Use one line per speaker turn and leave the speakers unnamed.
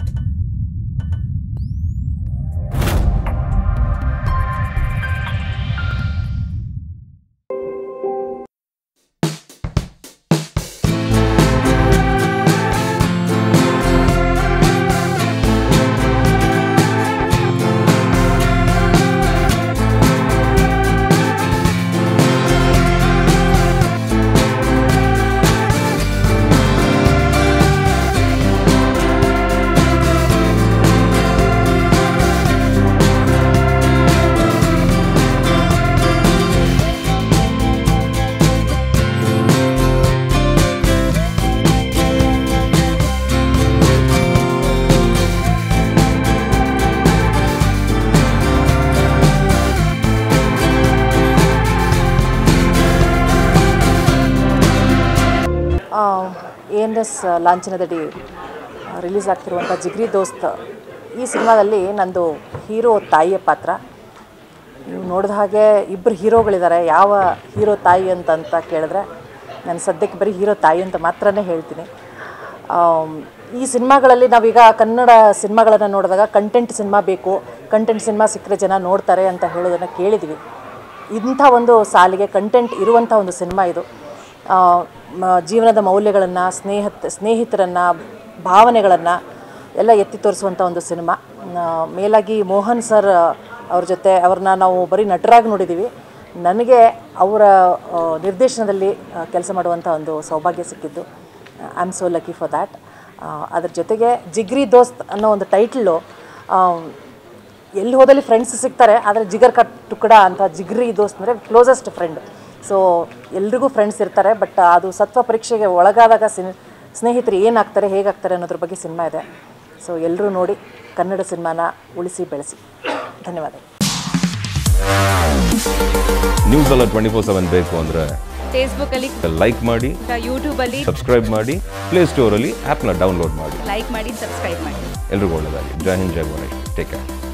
A N S ಲಾಂಛನದಡಿ release ಆಗ್ತಿರುವಂಥ ಜಿಗ್ರಿ ದೋಸ್ತ್ ಈ ಸಿನಿಮಾದಲ್ಲಿ ನಂದು ಹೀರೋ ತಾಯಿಯ ಪಾತ್ರ ನೀವು ನೋಡಿದ ಹಾಗೆ ಇಬ್ಬರು ಹೀರೋಗಳಿದ್ದಾರೆ ಯಾವ ಹೀರೋ ತಾಯಿ ಅಂತ ಅಂತ ಕೇಳಿದ್ರೆ ನಾನು ಸದ್ಯಕ್ಕೆ ಬರೀ ಹೀರೋ ತಾಯಿ ಅಂತ ಮಾತ್ರನೇ ಹೇಳ್ತೀನಿ ಆಮ್, ಈ ಸಿನಿಮಾಗಳಲ್ಲಿ ನಾವೀಗ ಕನ್ನಡ ಸಿನಿಮಾಗಳನ್ನು ನೋಡಿದಾಗ ಕಂಟೆಂಟ್ ಸಿನಿಮಾ ಬೇಕು ಕಂಟೆಂಟ್ ಸಿನಿಮಾ ಸಿಕ್ಕರೆ ಜನ ನೋಡ್ತಾರೆ ಅಂತ ಹೇಳೋದನ್ನು ಕೇಳಿದ್ವಿ ಇಂಥ ಒಂದು ಸಾಲಿಗೆ ಕಂಟೆಂಟ್ ಇರುವಂಥ ಒಂದು ಸಿನಿಮಾ ಇದು ಆ, ಮ- ಜೀವನದ ಮೌಲ್ಯಗಳನ್ನು ಸ್ನೇಹ ಸ್ನೇಹಿತರನ್ನು ಭಾವನೆಗಳನ್ನು ಎಲ್ಲ ಎತ್ತಿ ತೋರಿಸುವಂಥ ಒಂದು ಸಿನಿಮಾ ಆ, ಮೇಲಾಗಿ ಮೋಹನ್ ಸರ್ ಅವ್ರ ಜೊತೆ ಅವ್ರನ್ನ ನಾವು ಬರೀ ನಟರಾಗಿ ನೋಡಿದ್ದೀವಿ ನನಗೆ ಅವರ ಆ, ನಿರ್ದೇಶನದಲ್ಲಿ ಕೆಲಸ ಮಾಡುವಂಥ ಒಂದು ಸೌಭಾಗ್ಯ ಸಿಕ್ಕಿದ್ದು I am so lucky for that ಅದ್ರ ಜೊತೆಗೆ ಜಿಗ್ರಿ ದೋಸ್ತ್ ಅನ್ನೋ ಒಂದು ಟೈಟ್ಲು ಎಲ್ಲಿ ಹೋದಲ್ಲಿ ಫ್ರೆಂಡ್ಸ್ ಸಿಗ್ತಾರೆ ಆದರೆ ಜಿಗರ್ ಕಟ್ ಟುಕಡ ಅಂತ ಜಿಗ್ರಿ ದೋಸ್ತ್ ಅಂದರೆ ಕ್ಲೋಸೆಸ್ಟ್ ಫ್ರೆಂಡ್ ಸೊ ಎಲ್ರಿಗೂ ಫ್ರೆಂಡ್ಸ್ ಇರ್ತಾರೆ ಬಟ್ ಅದು ಸತ್ವ ಪರೀಕ್ಷೆಗೆ ಒಳಗಾದಾಗ ಸಿನ್ ಸ್ನೇಹಿತರು ಏನಾಗ್ತಾರೆ ಹೇಗಾಗ್ತಾರೆ ಅನ್ನೋದ್ರ ಬಗ್ಗೆ ಸಿನಿಮಾ ಇದೆ ಸೊ ಎಲ್ಲರೂ ನೋಡಿ ಕನ್ನಡ ಸಿನಿಮಾನ ಉಳಿಸಿ ಬೆಳೆಸಿ ಧನ್ಯವಾದ
ನ್ಯೂಸ್ ಎಲ್ಲ ಟ್ವೆಂಟಿ ಫೋರ್ ಸೆವೆನ್ ಬೇಕು ಅಂದರೆ
ಫೇಸ್ಬುಕ್ಕಲ್ಲಿ
ಲೈಕ್ ಮಾಡಿ
ಯೂಟ್ಯೂಬಲ್ಲಿ
ಸಬ್ಸ್ಕ್ರೈಬ್ ಮಾಡಿ ಪ್ಲೇಸ್ಟೋರಲ್ಲಿ ಆ್ಯಪ್ನ ಡೌನ್ಲೋಡ್ ಮಾಡಿ
ಲೈಕ್ ಮಾಡಿ ಸಬ್ಸ್ಕ್ರೈಬ್ ಮಾಡಿ
ಎಲ್ರಿಗೂ ಒಳ್ಳೆಯದಾಗಿ ಜೈ ಹಿಂದ್ ಜೈ ಗಣೇಶ್ ಟೇಕ್ ಕೇರ್